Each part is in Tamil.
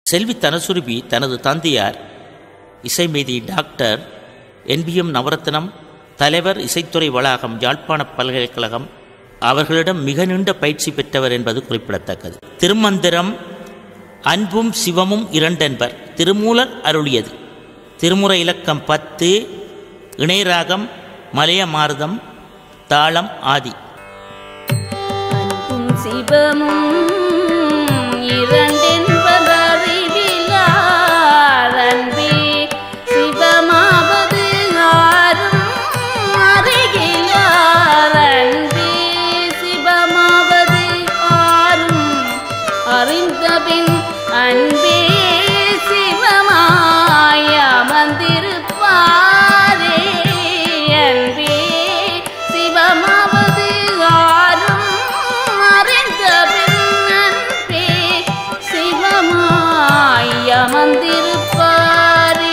செல்வி தனசுருபி தனது தந்தையார் இசைமேதி டாக்டர் என்பிஎம் நவரத்னம் தலைவர் இசைத்துறை வளாகம் யாழ்ப்பாண பல்கலைக்கழகம் அவர்களிடம் மிக நீண்ட பயிற்சி பெற்றவர் என்பது குறிப்பிடத்தக்கது திருமந்திரம் அன்பும் சிவமும் இரண்டென்பர் திருமூலர் அருளியது திருமுறை இலக்கம் பத்து இணையராகம் மலைய மாருதம் தாளம் ஆதி அன்பும் சிவமும் இரண்டென்பது அறிவிலார் அன்பே சிவமாவது ஆரும் அறிகிலார் அன்பே சிவமாவது ஆரும் அறிந்தபின் அன்பே சிவமாய் அமர்ந்திருப்பாரே அன்பே சிவமாவது ஆரும் அறிந்தபின் அன்பே சிவமாய் அமர்ந்திருப்பாரே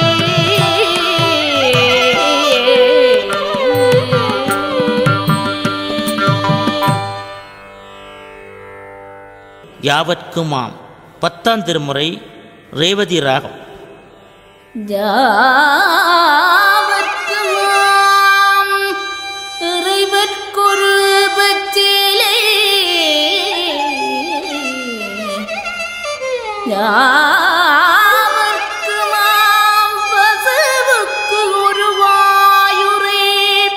யாவர்க்குமாம் பத்தாம் திருமுறை ரேவதி ராகம் ஜாவர்க்குமாம் இறைவற்கொரு பச்சிலே யாவர்க்குமாம் பசுவுக்கு உருவாயுரே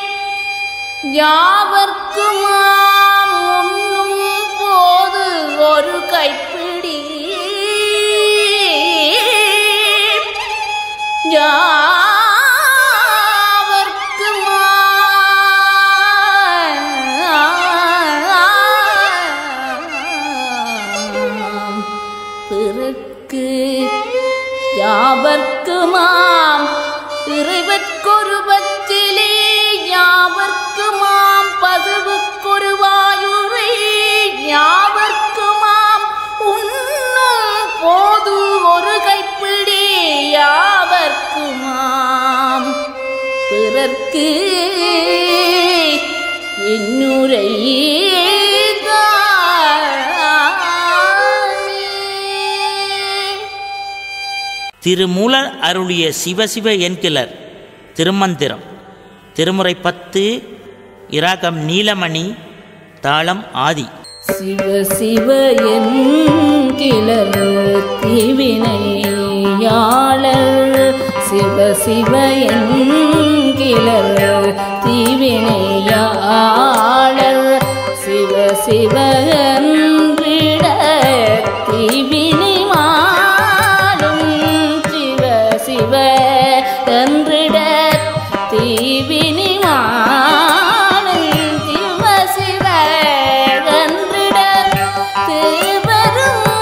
யாவர்க்குமாம் உண்ணும் போது ஒரு கைப்பிடி யாவர்க்குமாம் பிறக்கு யாவர்க்குமாம் இறைவற்கொரு பச்சிலே யாவர்க்குமாம் பதுவுக்கொரு வாயுரை யாவர்க்குமாம் உண்ணும் போது ஒரு கைப்பிடி யாவர்க்குமாம் பிறர்க்கு என்னுரை திருமூலர் அருளிய சிவசிவ என்கிலர் திருமந்திரம் திருமுறை பத்து இராகம் நீலமணி தாளம் ஆதி சிவ சிவ என்கிலர் தீவினையாளர் சிவ சிவ என்கிலர் தீவினையாளர் சிவ சிவ என்றிட தீவினை மாடும் சிவ சிவ என்றிட தீவினை மாடும் சிவ சிவ என்றிட தேவரும்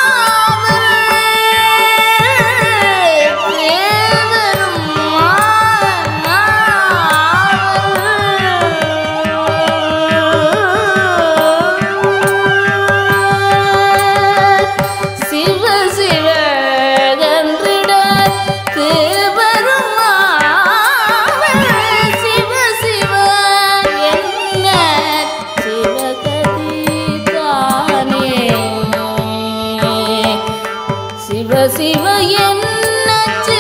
சிவ சிவ என்றிட தேவரும் சிவ சிவ என்ன சிவகதி தானே சிவ சிவ என்ன